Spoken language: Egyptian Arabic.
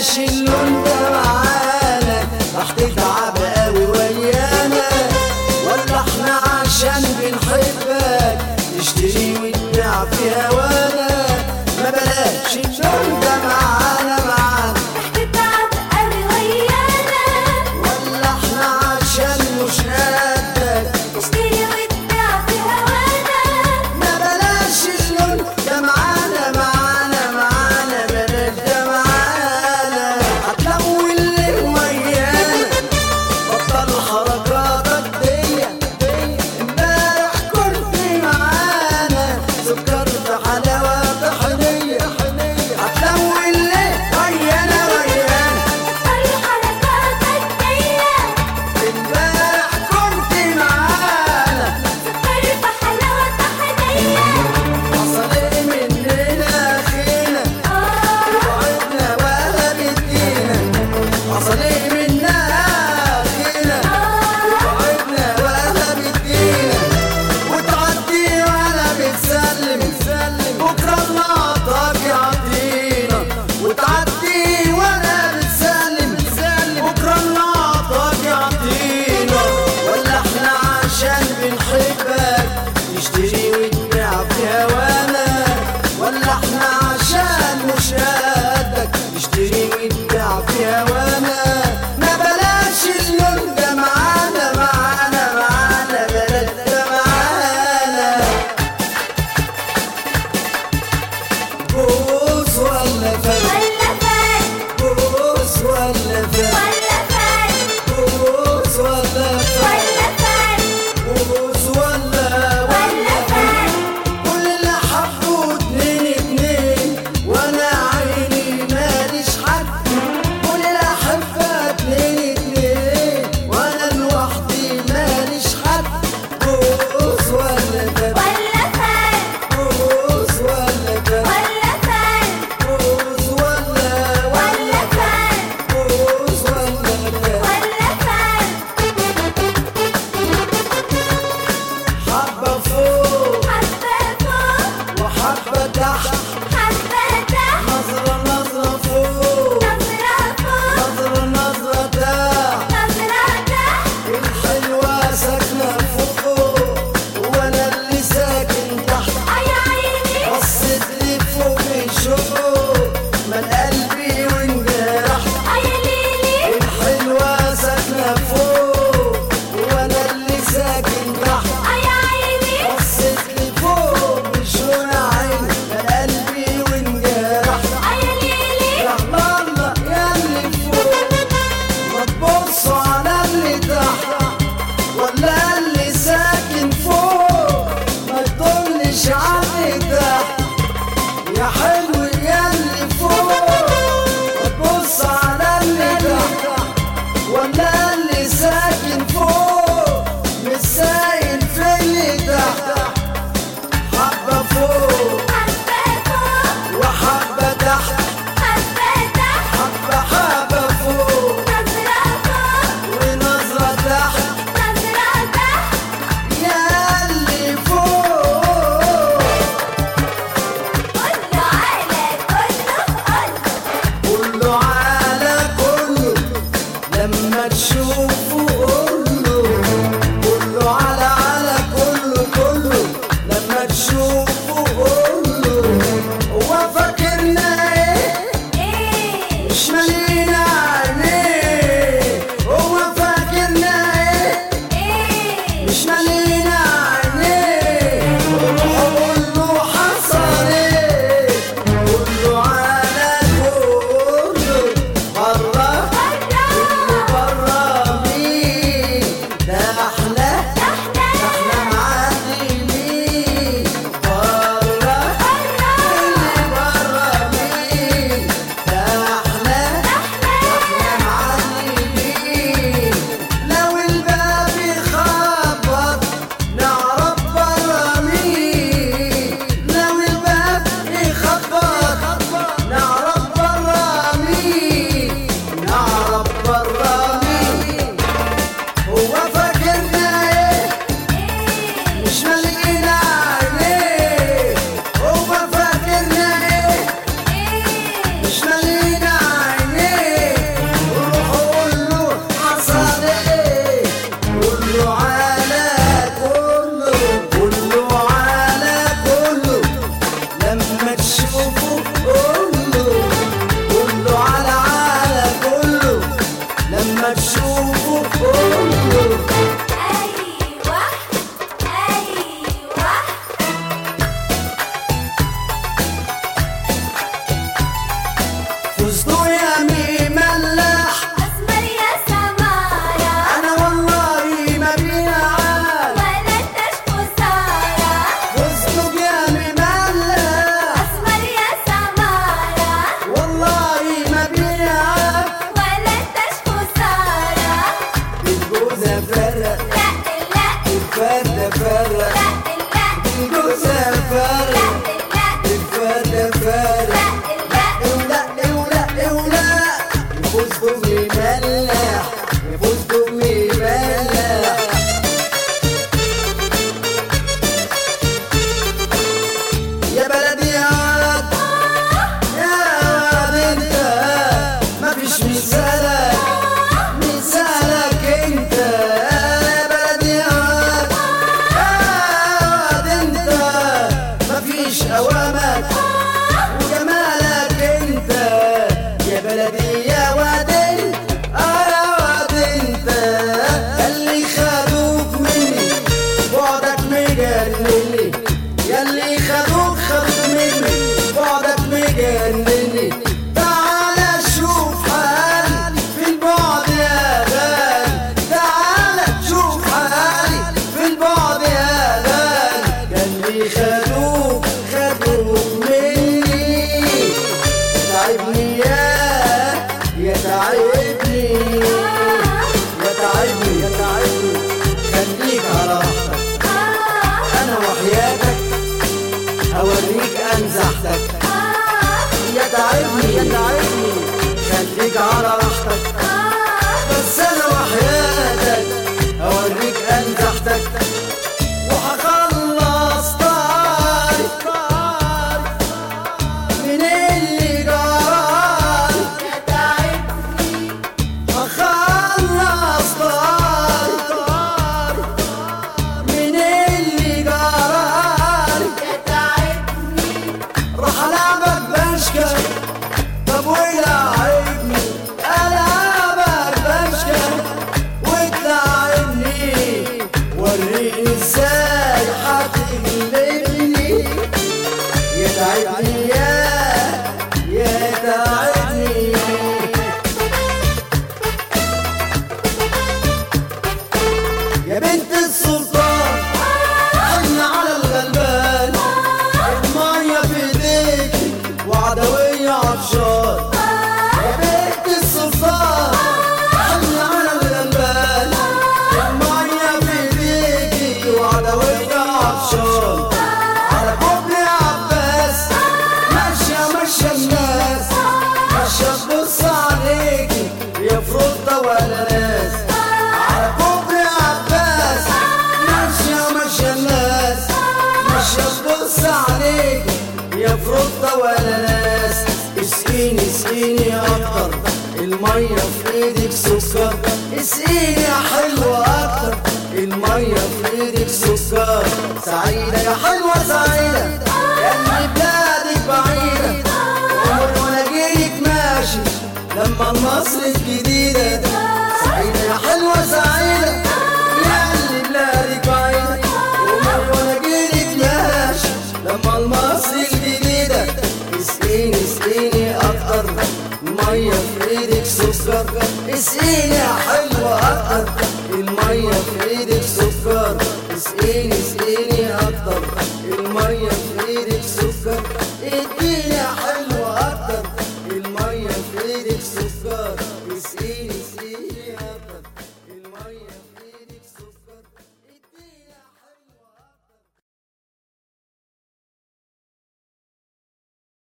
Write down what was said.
بلاش اللون ده معانا راح تتعب قوي ويانا ولا احنا عشان بنحبك نشتري وتبيع في هوانا ما بلاش اللون ده معانا معانا تتعب قوي ويانا ولا احنا عشان مش قدك تشتري وتبيع في هوانا ما بلاش اللون ده معانا معانا معانا بلاش ده معانا يا بنت السلطان حن على الغلبان المية في ايديك وعدوية عطشان يا بنت السلطان حن على الغلبان المية في ايديك وعدوية عطشان على كوبري عباس ماشية ماشية الناس ماشية تبص عليكي يا فروضة ولا ناس على كوبري عباس ماشية ماشية الناس ماشية تبص عليكي يا فروضة ولا ناس اسقيني اسقيني اكتر المية في ايدك سكر اسقيني يا حلوة اكتر المية في ايدك سكر سعيدة يا حلوة سعيدة يا اللي بلادك بعيدة عمر وانا جيك ماشي لما مصر الجديدة سعيدة يا حلوة سعيدة يا اللي بلادك بعيدة عمر وانا جيك ماشي لما مصر الجديدة اسقيني اسقيني اكتر المية في ايدك سكر اسقيني يا حلوة اكتر المية في ايدك سكر اسقيني اسقيني اكتر